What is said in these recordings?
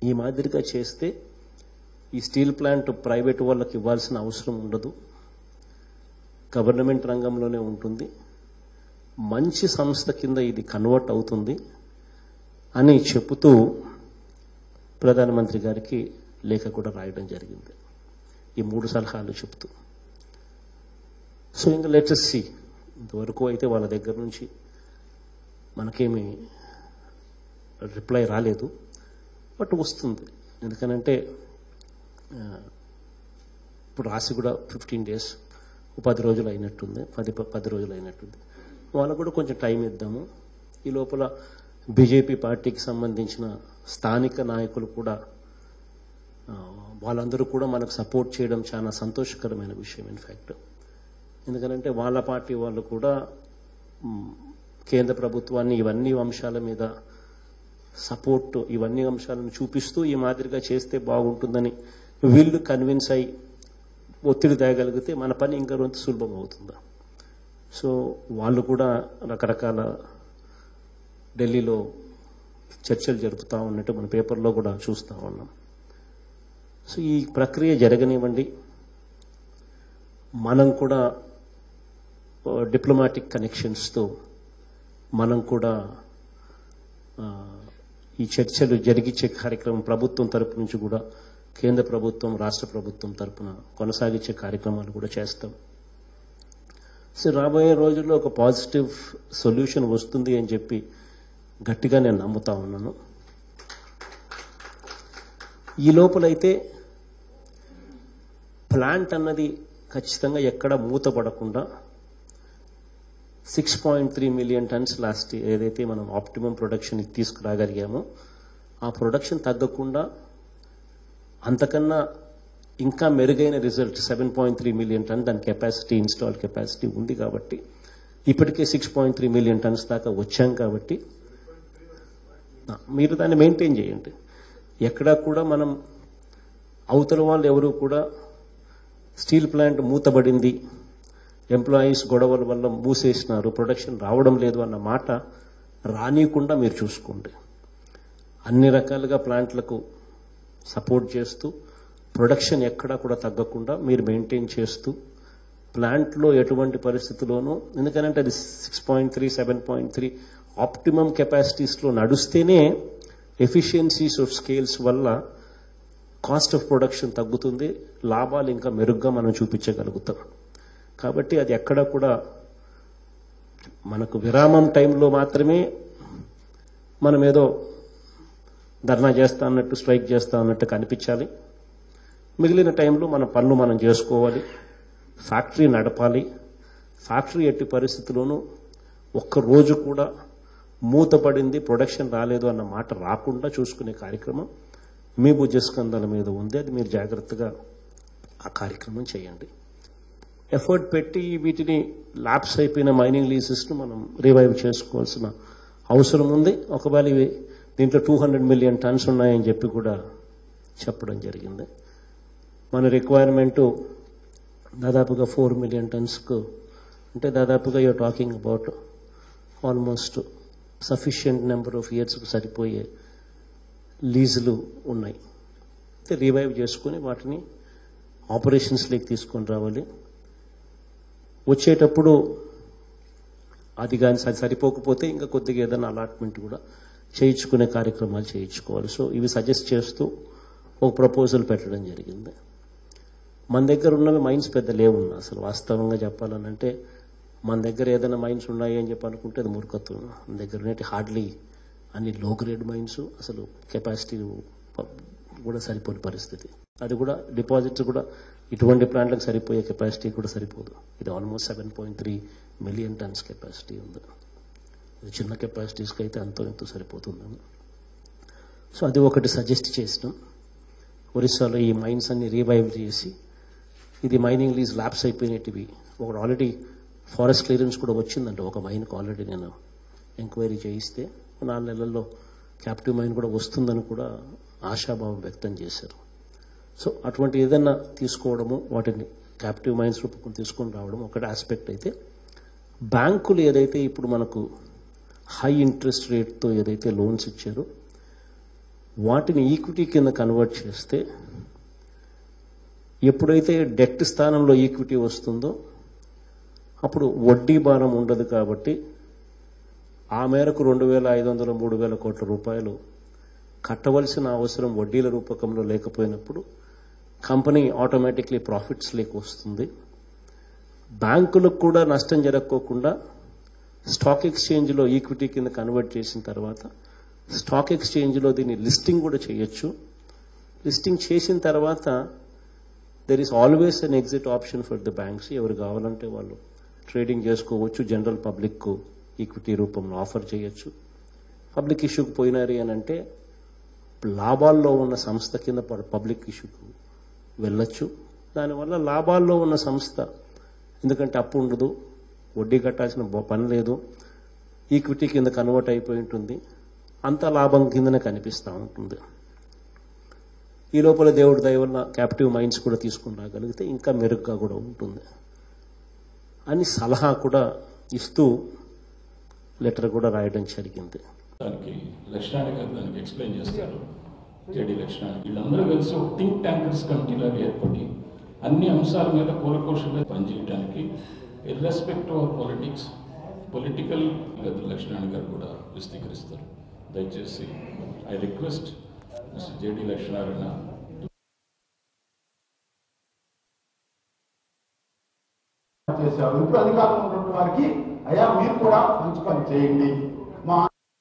ఈ మాదిరిగా చేస్తే ఈ స్టీల్ ప్లాంట్ ప్రైవేట్ వాళ్ళకి ఇవ్వాల్సిన అవసరం ఉండదు గవర్నమెంట్ రంగంలోనే ఉంటుంది మంచి సంస్థ కింద ఇది కన్వర్ట్ అవుతుంది అని చెబుతూ ప్రధానమంత్రి గారికి లేఖ కూడా రాయడం జరిగింది ఈ మూడు సలహాలు చెప్తూ సో ఇంకా లెటెస్ట్ సి ఇంతవరకు అయితే వాళ్ళ దగ్గర నుంచి మనకేమి రిప్లై రాలేదు బట్ వస్తుంది ఎందుకనంటే ఆ, ఇప్పుడు రాసి కూడా ఫిఫ్టీన్ డేస్ పది రోజులు అయినట్టుంది పది పది రోజులు అయినట్టుంది వాళ్ళకు కూడా కొంచెం టైం ఇద్దాము ఈ లోపల బీజేపీ పార్టీకి సంబంధించిన స్థానిక నాయకులు కూడా ఆ, వాళ్ళందరూ కూడా మనకు సపోర్ట్ చేయడం చాలా సంతోషకరమైన విషయం ఇన్ఫ్యాక్ట్ ఎందుకంటే వాళ్ళ పార్టీ వాళ్ళు కూడా మ్, కేంద్ర ప్రభుత్వాన్ని ఇవన్నీ అంశాల మీద సపోర్ట్ ఇవన్నీ అంశాలను చూపిస్తూ ఈ మాదిరిగా చేస్తే బాగుంటుందని వీళ్ళు కన్విన్స్ అయి ఒత్తిడి తేగలిగితే మన పని ఇంకా రొంత సులభం అవుతుందా సో వాళ్ళు కూడా రకరకాల ఢిల్లీలో చర్చలు జరుపుతా ఉన్నట్టు మన పేపర్లో కూడా చూస్తూ ఉన్నాం సో ఈ ప్రక్రియ జరగనివ్వండి మనం కూడా డిప్లొమాటిక్ కనెక్షన్స్తో మనం కూడా ఆ, ఈ చర్చలు జరిగించే కార్యక్రమం ప్రభుత్వం తరపు నుంచి కూడా కేంద్ర ప్రభుత్వం రాష్ట్ర ప్రభుత్వం తరపున కొనసాగించే కార్యక్రమాలు కూడా చేస్తాం సో రాబోయే రోజుల్లో ఒక పాజిటివ్ సొల్యూషన్ వస్తుంది అని చెప్పి గట్టిగా నేను నమ్ముతా ఉన్నాను ఈ లోపలైతే ప్లాంట్ అన్నది ఖచ్చితంగా ఎక్కడ మూతపడకుండా six point three million tons last ఏదైతే మనం ఆప్టిమం ప్రొడక్షన్ తీసుకురాగలిగామో ఆ ప్రొడక్షన్ తగ్గకుండా అంతకన్నా ఇంకా మెరుగైన result seven point three million ton దాని కెపాసిటీ ఇన్స్టాల్ కెపాసిటీ ఉంది కాబట్టి ఇప్పటికే six point three million tons దాకా వచ్చాం కాబట్టి ఆ, మీరు దాన్ని మెయింటైన్ చేయండి ఎక్కడా కూడా మనం అవతల వాళ్ళు ఎవరు కూడా స్టీల్ ప్లాంట్ మూతబడింది ఎంప్లాయీస్ గొడవల వల్ల మూసేసినారు ప్రొడక్షన్ రావడం లేదు అన్న మాట రానియకుండా మీరు చూసుకోండి అన్ని రకాలుగా ప్లాంట్లకు సపోర్ట్ చేస్తూ ప్రొడక్షన్ ఎక్కడా కూడా తగ్గకుండా మీరు మెయింటైన్ చేస్తూ ప్లాంట్లో ఎటువంటి పరిస్థితిలోనూ ఎందుకంటే అది six point three seven point three optimum కెపాసిటీస్లో నడుస్తేనే ఎఫిషియన్సీస్ ఆఫ్ స్కేల్స్ వల్ల కాస్ట్ ఆఫ్ ప్రొడక్షన్ తగ్గుతుంది లాభాలు ఇంకా మెరుగ్గా మనం చూపించగలుగుతాం కాబట్టి అది ఎక్కడ కూడా మనకు విరామం టైంలో మాత్రమే మనం ఏదో ధర్నా చేస్తా అన్నట్టు స్ట్రైక్ చేస్తా అన్నట్టు కనిపించాలి మిగిలిన టైంలో మన పనులు మనం చేసుకోవాలి ఫ్యాక్టరీ నడపాలి ఫ్యాక్టరీ ఎట్టి పరిస్థితుల్లోనూ ఒక్క రోజు కూడా మూతపడింది ప్రొడక్షన్ రాలేదు అన్న మాట రాకుండా చూసుకునే కార్యక్రమం మీ భుజస్కంధాల మీద ఉంది అది మీరు జాగ్రత్తగా ఆ కార్యక్రమం చేయండి ఎఫర్ట్ పెట్టి వీటిని ల్యాబ్స్ అయిపోయిన మైనింగ్ లీజెస్ను మనం రివైవ్ చేసుకోవాల్సిన అవసరం ఉంది ఒకవేళ ఇవి దీంట్లో టూ హండ్రెడ్ మిలియన్ టన్స్ ఉన్నాయని చెప్పి కూడా చెప్పడం జరిగింది మన రిక్వైర్మెంటు దాదాపుగా ఫోర్ మిలియన్ టన్స్కు అంటే దాదాపుగా you're talking about almost sufficient number of ఇయర్స్కు సరిపోయే లీజులు ఉన్నాయి అయితే రివైవ్ చేసుకొని వాటిని ఆపరేషన్స్లోకి తీసుకొని రావాలి వచ్చేటప్పుడు అది కానీ సరి- సరిపోకపోతే ఇంకా కొద్దిగా ఏదైనా అలాట్మెంట్ కూడా చేయించుకునే కార్యక్రమాలు చేయించుకోవాలి సో ఇవి సజెస్ట్ చేస్తూ ఒక ప్రపోజల్ పెట్టడం జరిగింది మన దగ్గర ఉన్నవి మైన్స్ పెద్ద లేవు అసలు వాస్తవంగా చెప్పాలనంటే మన దగ్గర ఏదైనా మైన్స్ ఉన్నాయి అని చెప్పి అనుకుంటే అది మూర్ఖత్వం మన దగ్గర ఉన్నట్టు హార్డ్లీ అన్ని లో గ్రేడ్ మైన్స్ అసలు కెపాసిటీ కూడా సరిపోని పరిస్థితి అది కూడా డిపాజిట్స్ కూడా ఇటువంటి ప్లాంట్లకు సరిపోయే కెపాసిటీ కూడా సరిపోదు ఇది almost seven point three million tons capacity ఉంది ఇది చిన్న కెపాసిటీస్కి అయితే అంతో ఎంతో సరిపోతుందని సో అది ఒకటి సజెస్ట్ చేసినాం ఒరిస్సాలో ఈ మైన్స్ అన్ని రీవైవ్ చేసి ఇది మైనింగ్ లీజ్ ల్యాబ్స్ అయిపోయినట్టువి ఒకటి ఆల్రెడీ ఫారెస్ట్ క్లియరెన్స్ కూడా వచ్చిందంట ఒక మైన్కి ఆల్రెడీ నేను ఎంక్వైరీ చేయిస్తే నాలుగు నెలల్లో క్యాప్టివ్ మైన్ కూడా వస్తుందని కూడా ఆశాభావం వ్యక్తం చేశారు సో అటువంటి ఏదైనా తీసుకోవడము వాటిని క్యాప్టివ్ మైన్స్ రూపకం తీసుకొని రావడం ఒకటి ఆస్పెక్ట్ అయితే బ్యాంకులు ఏదైతే ఇప్పుడు మనకు హై ఇంట్రెస్ట్ రేట్తో ఏదైతే లోన్స్ ఇచ్చారో వాటిని ఈక్విటీ కింద కన్వర్ట్ చేస్తే ఎప్పుడైతే డెట్ స్థానంలో ఈక్విటీ వస్తుందో అప్పుడు వడ్డీ భారం ఉండదు కాబట్టి ఆ మేరకు రెండు వేల ఐదు వందల మూడు వేల కోట్ల రూపాయలు కట్టవలసిన అవసరం వడ్డీల రూపకంలో లేకపోయినప్పుడు కంపెనీ ఆటోమేటిక్లీ ప్రాఫిట్స్ లేక వస్తుంది బ్యాంకులకు కూడా నష్టం జరగకోకుండా స్టాక్ ఎక్స్చేంజ్లో ఈక్విటీ కింద కన్వర్ట్ చేసిన తర్వాత స్టాక్ ఎక్స్చేంజ్లో దీన్ని లిస్టింగ్ కూడా చేయొచ్చు లిస్టింగ్ చేసిన తర్వాత there is always an exit option for the banks ఎవరు కావాలంటే వాళ్ళు ట్రేడింగ్ చేసుకోవచ్చు జనరల్ పబ్లిక్ ఈక్విటీ రూపంలో ఆఫర్ చేయొచ్చు పబ్లిక్ ఇష్యూకి పోయినారు అని అంటే లాభాల్లో ఉన్న సంస్థ కింద పబ్లిక్ ఇష్యూకు వెళ్ళొచ్చు దానివల్ల లాభాల్లో ఉన్న సంస్థ ఎందుకంటే అప్పు ఉండదు వడ్డీ కట్టాల్సిన బ- పని లేదు ఈక్విటీ కింద కన్వర్ట్ అయిపోయి ఉంటుంది అంత లాభం కిందనే కనిపిస్తూ ఉంటుంది ఈ లోపల దేవుడి దయ వల్ల క్యాప్టివ్ మైండ్స్ కూడా తీసుకుని రాగలిగితే ఇంకా మెరుగ్గా కూడా ఉంటుంది అని సలహా కూడా ఇస్తూ లెటర్ కూడా రాయడం జరిగింది దానికి లక్ష్మణ్ గారు దానికి ఎక్స్ప్లెయిన్ చేస్తారు జేడి లక్ష్మణ్ వీళ్ళందరూ కలిసి ఒక థింక్ ట్యాంకర్స్ కమిటీలాగా ఏర్పడి అన్ని అంశాల మీద కూలకోశంగా పనిచేయడానికి ఇర్రెస్పెక్టివ్ ఆఫ్ పాలిటిక్స్ పొలిటికల్ గది లక్ష్మణ్ గారు కూడా విశదీకరిస్తారు దయచేసి I request mister JD Lakshmanarayana చేశారు ఇప్పుడు అధికారంలో ఉన్నటువంటి వారికి అయ్యా మీరు కూడా మంచి పని చేయండి మా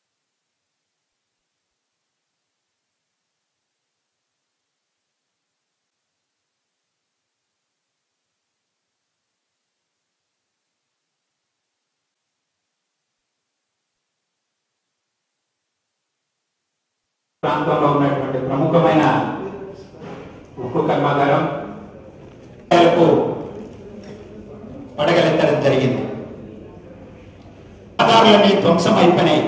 ప్రాంతంలో ఉన్నటువంటి ప్రముఖమైన ఉక్కు కర్మాగారం కు పడగలెత్తడం జరిగింది ఆధారాలన్నీ ధ్వంసం అయిపోయినాయి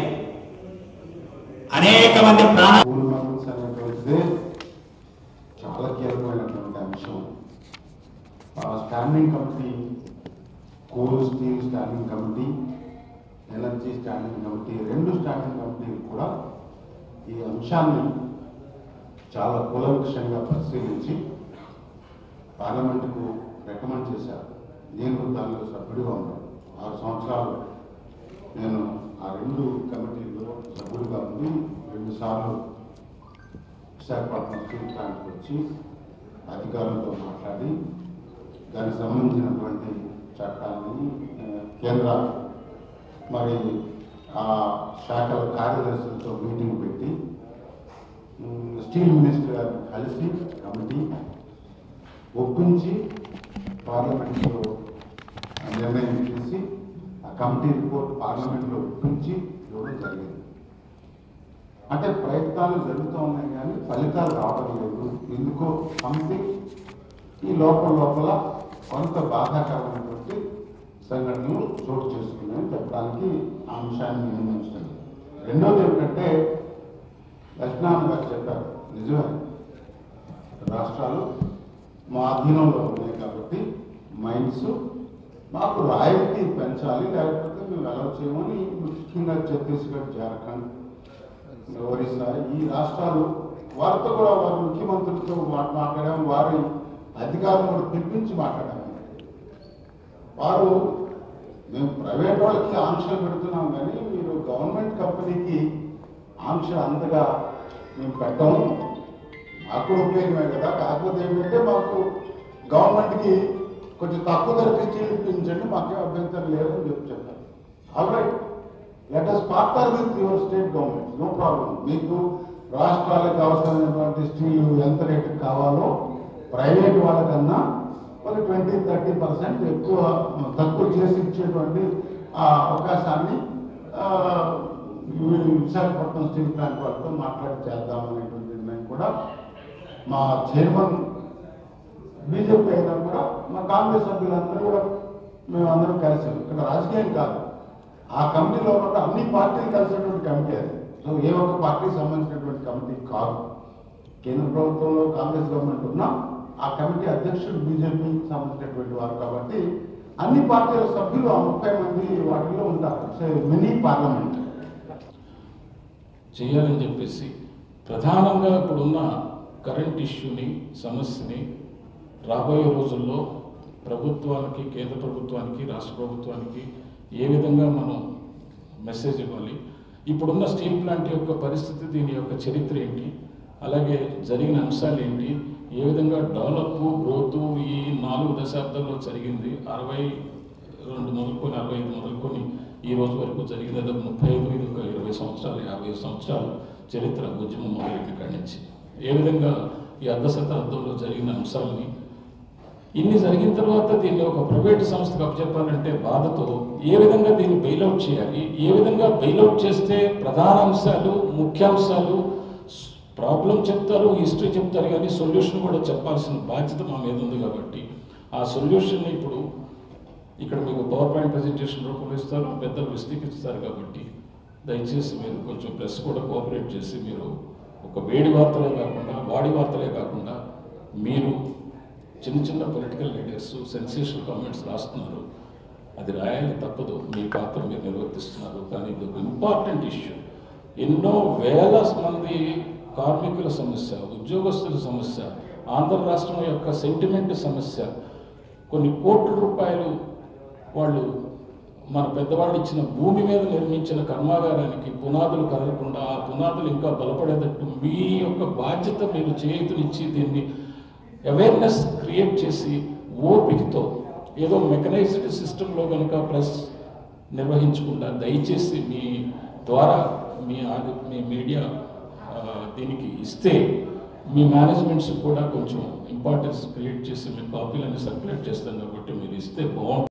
అనేక మంది ప్రాణ స్కూల్ మెంబర్స్ అనేటువంటిది చాలా కీలకమైనటువంటి అంశం ఆ standing committee coal steel standing committee energy standing committee రెండు స్టాండింగ్ కమిటీలు కూడా ఈ అంశాన్ని చాలా కూలంకషంగా పరిశీలించి పార్లమెంటుకు రికమెండ్ చేశారు నేను దానిలో సభ్యుడిగా ఉన్నాను ఆరు సంవత్సరాలు నేను ఆ రెండు కమిటీల్లో సభ్యుడిగా ఉండి రెండు సార్లు విశాఖపట్నం స్టీల్ ప్లాంట్కి వచ్చి అధికారులతో మాట్లాడి దానికి సంబంధించినటువంటి చట్టాన్ని ఆ, కేంద్ర మరి ఆ శాఖల కార్యదర్శులతో మీటింగ్ పెట్టి ఉమ్, స్టీల్ మినిస్టర్ గారిని కలిసి కమిటీ ఒప్పించి పార్లమెంట్లో ఆ నిర్ణయం చేసి ఆ కమిటీ రిపోర్ట్ పార్లమెంట్లో ఒప్పించి ఇవ్వడం జరిగింది అంటే ప్రయత్నాలు జరుగుతూ ఉన్నాయి కానీ ఫలితాలు రావడం లేదు ఎందుకో సంథింగ్ ఈ లోపల లోపల కొంత బాధాకరమైనటువంటి సంఘటనలు చోటు చేసుకున్నాయని చెప్పడానికి ఆ అంశాన్ని నేను ఉంచుతాను రెండోది ఏమిటంటే లక్ష్మణ్ గారు చెప్పారు నిజమే రాష్ట్రాలు మా అధీనంలో ఉన్నాయి కాబట్టి మైన్స్ మాకు రాయల్టీ పెంచాలి లేకపోతే మేము అలౌ చేయమని ముఖ్యంగా ఛత్తీస్గఢ్ జార్ఖండ్ ఒరిస్సా ఈ రాష్ట్రాలు వారితో కూడా వారి ముఖ్యమంత్రులతో మా- మాట్లాడాం వారి అధికారులు కూడా పిలిపించి మాట్లాడాము వారు మేము ప్రైవేట్ వాళ్ళకి ఆంక్షలు పెడుతున్నాం కానీ మీరు గవర్నమెంట్ కంపెనీకి ఆంక్ష అంతగా మేము పెట్టము మాకు కూడా ఉపయోగమే కదా కాకపోతే ఏంటంటే మాకు గవర్నమెంట్కి కొంచెం తక్కువ ధరకి స్టీల్ ఇప్పించండి మాకే అభ్యంతరం లేదని చెప్పి చెప్పారు all right let us partner with your state government no problem మీకు రాష్ట్రాలకు అవసరమైనటువంటి స్టీల్ ఎంత రేటు కావాలో ప్రైవేట్ వాళ్ళకన్నా వాళ్ళు ట్వంటీ థర్టీ పర్సెంట్ ఎక్కువ తక్కువ చేసి ఇచ్చేటువంటి ఆ అవకాశాన్ని ఆ, ఈ విశాఖపట్నం స్టీల్ ప్లాంట్ వాళ్ళతో మాట్లాడి చేద్దామనేటువంటి నిర్ణయం కూడా మా చైర్మన్ బీజేపీ అయినా కూడా మా కాంగ్రెస్ సభ్యులందరూ కూడా మేము అందరం కలిసాం ఇక్కడ రాజకీయం కాదు ఆ కమిటీలో ఉన్న అన్ని పార్టీలు కలిసినటువంటి కమిటీ అది సో ఏ ఒక్క పార్టీకి సంబంధించినటువంటి కమిటీ కాదు కేంద్ర ప్రభుత్వంలో కాంగ్రెస్ గవర్నమెంట్ ఉన్నా ఆ కమిటీ అధ్యక్షుడు బీజేపీకి సంబంధించినటువంటి వారు కాబట్టి అన్ని పార్టీల సభ్యులు ఆ ముప్పై మంది వాటిలో ఉంటారు మినీ పార్లమెంట్ చేయాలని చెప్పేసి ప్రధానంగా ఇప్పుడున్న కరెంట్ ఇష్యూని సమస్యని రాబోయే రోజుల్లో ప్రభుత్వానికి కేంద్ర ప్రభుత్వానికి రాష్ట్ర ప్రభుత్వానికి ఏ విధంగా మనం మెసేజ్ ఇవ్వాలి ఇప్పుడున్న స్టీల్ ప్లాంట్ యొక్క పరిస్థితి దీని యొక్క చరిత్ర ఏంటి అలాగే జరిగిన అంశాలు ఏంటి ఏ విధంగా డెవలప్ గ్రోత్ ఈ నాలుగు దశాబ్దాల్లో జరిగింది అరవై రెండు మొదలుకొని అరవై ఐదు మొదలుకొని ఈ రోజు వరకు జరిగింది అదే ముప్పై ఐదు ఇది ఒక ఇరవై సంవత్సరాలు యాభై సంవత్సరాలు చరిత్ర ఉద్యమం మొదలెట్టిన కాడి నుంచి ఏ విధంగా ఈ అర్ధ శతాబ్దంలో జరిగిన అంశాలని ఇన్ని జరిగిన తర్వాత దీన్ని ఒక ప్రైవేట్ సంస్థకు అప్పచెప్పాలంటే బాధతో ఏ విధంగా దీన్ని బెయిలౌట్ చేయాలి ఏ విధంగా బెయిలౌట్ చేస్తే ప్రధాన అంశాలు ముఖ్యాంశాలు ప్రాబ్లం చెప్తారు హిస్టరీ చెప్తారు కానీ సొల్యూషన్ కూడా చెప్పాల్సిన బాధ్యత మా మీద ఉంది కాబట్టి ఆ సొల్యూషన్ ఇప్పుడు ఇక్కడ మీకు పవర్ పాయింట్ ప్రజెంటేషన్ రూపంలో ఇస్తారు పెద్దలు విస్తీకరిస్తారు కాబట్టి దయచేసి మీరు కొంచెం ప్రెస్ కూడా కోఆపరేట్ చేసి మీరు ఒక వేడి వార్తలే కాకుండా వాడి వార్తలే కాకుండా మీరు చిన్న చిన్న పొలిటికల్ లీడర్స్ సెన్సేషనల్ కామెంట్స్ రాస్తున్నారు అది రాయాలి తప్పదు మీ పాత్ర మీరు నిర్వర్తిస్తున్నారు కానీ ఇది ఒక ఇంపార్టెంట్ ఇష్యూ ఎన్నో వేల మంది కార్మికుల సమస్య ఉద్యోగస్తుల సమస్య ఆంధ్ర రాష్ట్రం యొక్క సెంటిమెంట్ సమస్య కొన్ని కోట్ల రూపాయలు వాళ్ళు మన పెద్దవాళ్ళు ఇచ్చిన భూమి మీద నిర్మించిన కర్మాగారానికి పునాదులు కదలకుండా ఆ పునాదులు ఇంకా బలపడేటట్టు మీ యొక్క బాధ్యత మీరు చేతునిచ్చి దీన్ని అవేర్నెస్ క్రియేట్ చేసి ఓపికతో ఏదో మెకనైజ్డ్ సిస్టంలో కనుక ప్రెస్ నిర్వహించకుండా దయచేసి మీ ద్వారా మీ ఆది- మీ మీడియా ఆ, దీనికి ఇస్తే మీ మేనేజ్మెంట్స్ కూడా కొంచెం ఇంపార్టెన్స్ క్రియేట్ చేసి మీ కాపీలన్నీ సర్క్యులేట్ చేస్తాం కాబట్టి మీరు ఇస్తే బాగుంటుంది